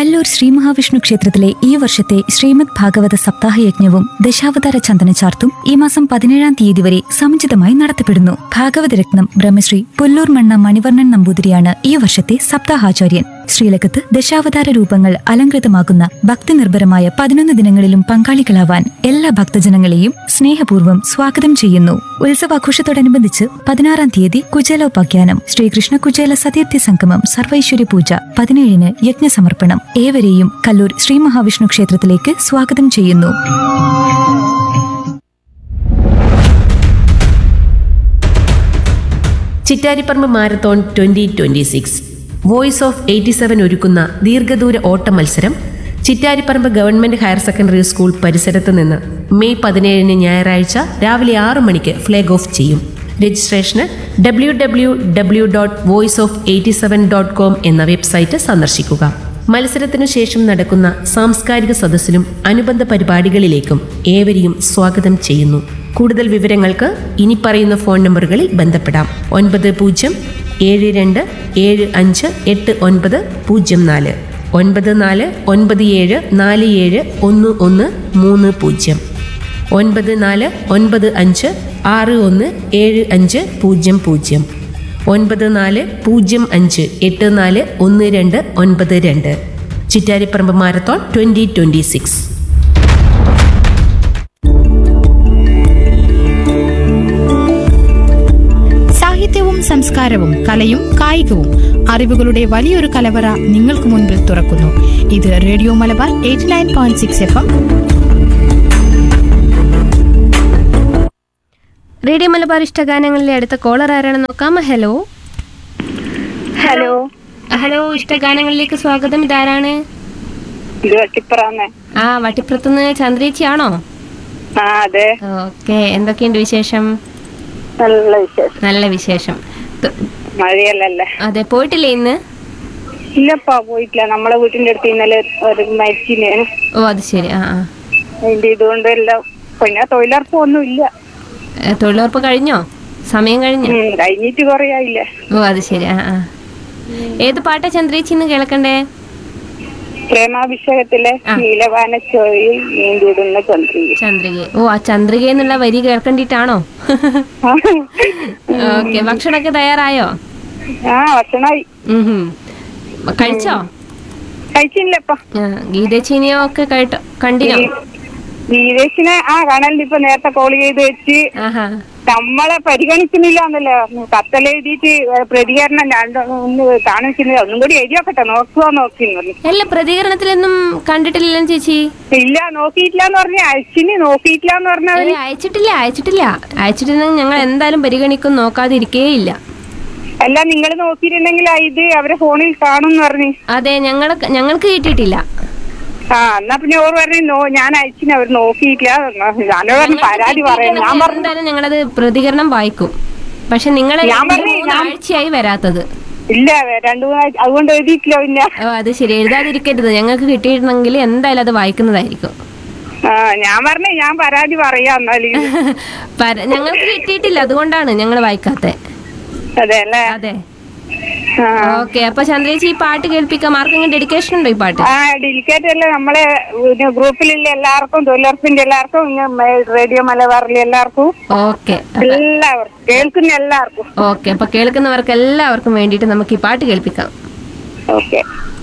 കല്ലൂർ ശ്രീ മഹാവിഷ്ണു ക്ഷേത്രത്തിലെ ഈ വർഷത്തെ ശ്രീമദ് ഭാഗവത സപ്താഹ യജ്ഞവും ദശാവതാര ചന്ദനചാർത്തും ഈ മാസം പതിനേഴാം തീയതി വരെ സമുചിതമായി നടത്തപ്പെടുന്നു ഭാഗവതരത്നം ബ്രഹ്മശ്രീ പുല്ലൂർ മണ്ണ മണിവർണ്ണൻ നമ്പൂതിരിയാണ് ഈ വർഷത്തെ സപ്താഹാചാര്യൻ ശ്രീലകത്ത് ദശാവതാര രൂപങ്ങൾ അലങ്കൃതമാകുന്ന ഭക്തിനിർഭരമായ പതിനൊന്ന് ദിനങ്ങളിലും പങ്കാളികളാവാൻ എല്ലാ ഭക്തജനങ്ങളെയും സ്നേഹപൂർവ്വം സ്വാഗതം ചെയ്യുന്നു ഉത്സവാഘോഷത്തോടനുബന്ധിച്ച് പതിനാറാം തീയതി കുചേലോപാഖ്യാനം ശ്രീകൃഷ്ണ കുചേല സതീർത്ഥി സംഗമം സർവൈശ്വര്യ പൂജ പതിനേഴിന് യജ്ഞസമർപ്പണം ഏവരെയും കല്ലൂർ ശ്രീ മഹാവിഷ്ണു ക്ഷേത്രത്തിലേക്ക് സ്വാഗതം ചെയ്യുന്നു Chittariparamba marathon twenty twenty six voice of eighty seven ഒരുക്കുന്ന ദീർഘദൂര ഓട്ട മത്സരം Chittariparamba government higher secondary school പരിസരത്ത് നിന്ന് മെയ് പതിനേഴിന് ഞായറാഴ്ച രാവിലെ ആറു മണിക്ക് ഫ്ലാഗ് ഓഫ് ചെയ്യും രജിസ്ട്രേഷന് W W W dot voice of eighty seven dot com എന്ന വെബ്സൈറ്റ് സന്ദർശിക്കുക മത്സരത്തിനു ശേഷം നടക്കുന്ന സാംസ്കാരിക സദസ്സിലും അനുബന്ധ പരിപാടികളിലേക്കും ഏവരെയും സ്വാഗതം ചെയ്യുന്നു കൂടുതൽ വിവരങ്ങൾക്ക് ഇനി പറയുന്ന ഫോൺ നമ്പറുകളിൽ ബന്ധപ്പെടാം ഒൻപത് പൂജ്യം ഏഴ് രണ്ട് ഏഴ് അഞ്ച് എട്ട് ഒൻപത് പൂജ്യം നാല് ഒൻപത് നാല് ഒൻപത് ഏഴ് നാല് ഏഴ് ഒന്ന് ഒന്ന് മൂന്ന് പൂജ്യം ഒൻപത് നാല് ഒൻപത് അഞ്ച് ആറ് ഒന്ന് ഏഴ് അഞ്ച് പൂജ്യം പൂജ്യം ഒൻപത് നാല് പൂജ്യം അഞ്ച് എട്ട് നാല് ഒന്ന് രണ്ട് ഒൻപത് രണ്ട് Chittariparamba marathon twenty twenty six സാഹിത്യവും സംസ്കാരവും കലയും കായികവും അറിവുകളുടെ വലിയൊരു കലവറ നിങ്ങൾക്ക് മുൻപിൽ തുറക്കുന്നു ഇത് radio Malabar eighty nine point six F M radio Malabar ഇഷ്ടഗാനങ്ങളിലെ അടുത്ത കോളർ ആരാണെന്ന് നോക്കാം ഹലോ ഹലോ ഹലോ ഇഷ്ടഗാനങ്ങളിലേക്ക് സ്വാഗതം ഇതാരാണ് ഇത് വട്ടിപ്പുറാന്ന് ആ വട്ടിപ്പുറത്തുനിന്ന് ചന്ദ്രേച്ചിയാണോ ആ അതെ ഓക്കെ എന്തൊക്കെയുണ്ട് വിശേഷം നല്ല വിശേഷം നല്ല വിശേഷം ത- മഴയല്ലല്ലേ അതെ പോയിട്ടില്ലേ ഇന്ന് ഇല്ലപ്പാ പോയിട്ടില്ല നമ്മളെ വീട്ടിന്റെ അടുത്ത് ഇന്നലെ ഒരു മരിച്ചിന് ഓ അത് ശരി ആ ആ അതിന്റെ ഇതുകൊണ്ട് എല്ലാം പിന്നെ തൊഴിലുറപ്പ് ഒന്നും ഇല്ല ഏ, തൊഴിലുറപ്പ് കഴിഞ്ഞോ സമയം കഴിഞ്ഞോ ഉം, കഴിഞ്ഞിട്ട് കൊറേ ആയില്ലേ ഓ അത് ശരി ആ ആ ഏത് പാട്ടാ ചന്ദ്രേച്ചി ഇന്ന് കേൾക്കണ്ടേ പ്രേമാഭിഷേകത്തിലെ ആ. നീലവാന ചോയിൽ നീന്തിടുന്ന ചന്ദ്രിക ചന്ദ്രിക ഓ ആ ചന്ദ്രിക എന്നുള്ള വരി കേൾക്കണ്ടിട്ടാണോ ഓക്കെ ഭക്ഷണമൊക്കെ തയ്യാറായോ ആ ഭക്ഷണമായി ഉം ഹും. കഴിച്ചോ കഴിച്ചില്ലപ്പാ ആ, ഗീതച്ചീനിയോ ഒക്കെ കേട്ടോ കണ്ടിനോ വീരേഷിനെ ആ കാണലുണ്ട് ഇപ്പൊ നേരത്തെ കോൾ ചെയ്ത് വെച്ച് ആഹാ നമ്മളെ പരിഗണിക്കുന്നില്ല എന്നല്ലേ പറഞ്ഞു കത്തെഴുതിയിട്ട് പ്രതികരണം രണ്ട് ഒന്ന് കാണിക്കുന്നില്ല ഒന്നും കൂടി എഴുതി നോക്കട്ടെ നോക്കുവോ നോക്കി പറഞ്ഞു അല്ല പ്രതികരണത്തിലൊന്നും കണ്ടിട്ടില്ലല്ലോ ചേച്ചി ഇല്ല നോക്കിയിട്ടില്ല എന്ന് പറഞ്ഞ അയച്ചിന് നോക്കിയിട്ടില്ല എന്ന് ഏ, പറഞ്ഞവര് അയച്ചിട്ടില്ല അയച്ചിട്ടില്ല അയച്ചിട്ടുണ്ടെങ്കിൽ ഞങ്ങൾ എന്തായാലും പരിഗണിക്കും നോക്കാതിരിക്കേ ഇല്ല അല്ല നിങ്ങൾ നോക്കിയിട്ടുണ്ടെങ്കിൽ ആ ഇത് അവരെ ഫോണിൽ കാണും എന്ന് പറഞ്ഞു അതെ ഞങ്ങൾ ഞങ്ങൾക്ക് കിട്ടിയിട്ടില്ല ആ എന്നാ പിന്നെ ഓർ പറഞ്ഞു നോ ഞാൻ അയച്ചിന് അവർ നോക്കിയിട്ടില്ല ഞാനോട് പറഞ്ഞു പരാതി പറയാം ഞാൻ പറഞ്ഞു എന്തായാലും ഞങ്ങളത് പ്രതികരണം വായിക്കും പക്ഷെ നിങ്ങൾ ഞാൻ പറഞ്ഞു, ഞാൻ- ആഴ്ചയായി വരാത്തത് ഇല്ല രണ്ടു മൂന്നാഴ്ച അതുകൊണ്ട് എഴുതിയിട്ടില്ല പിന്നെ ഓ അത് ശരി എഴുതാതിരിക്കരുത് ഞങ്ങൾക്ക് കിട്ടിയിട്ടുണ്ടെങ്കിൽ എന്തായാലും അത് വായിക്കുന്നതായിരിക്കും ആ ഞാൻ പറഞ്ഞു ഞാൻ പരാതി പറയാം എന്നാല് പര- ഞങ്ങൾക്ക് കിട്ടിയിട്ടില്ല അതുകൊണ്ടാണ് ഞങ്ങൾ വായിക്കാത്തെ അതെ അല്ലേ അതെ ആ ഓക്കെ അപ്പൊ ചന്ദ്രേച്ചി ഈ പാട്ട് കേൾപ്പിക്കാം ആർക്കെങ്കിലും ഡെഡിക്കേഷൻ ഉണ്ടോ ഈ പാട്ട് ആ ഡെലിക്കേറ്റ് അല്ലേ നമ്മളെ പിന്നെ ഗ്രൂപ്പിലുള്ള എല്ലാവർക്കും തൊഴിലുറപ്പിന്റെ എല്ലാവർക്കും ഇങ്ങനെ റേഡിയോ മലബാറിലെ എല്ലാവർക്കും ഓക്കെ എല്ലാവർക്കും കേൾക്കുന്ന എല്ലാവർക്കും ഓക്കെ അപ്പൊ കേൾക്കുന്നവർക്ക് എല്ലാവർക്കും വേണ്ടിയിട്ട് നമുക്ക് ഈ പാട്ട് കേൾപ്പിക്കാം ഓക്കെ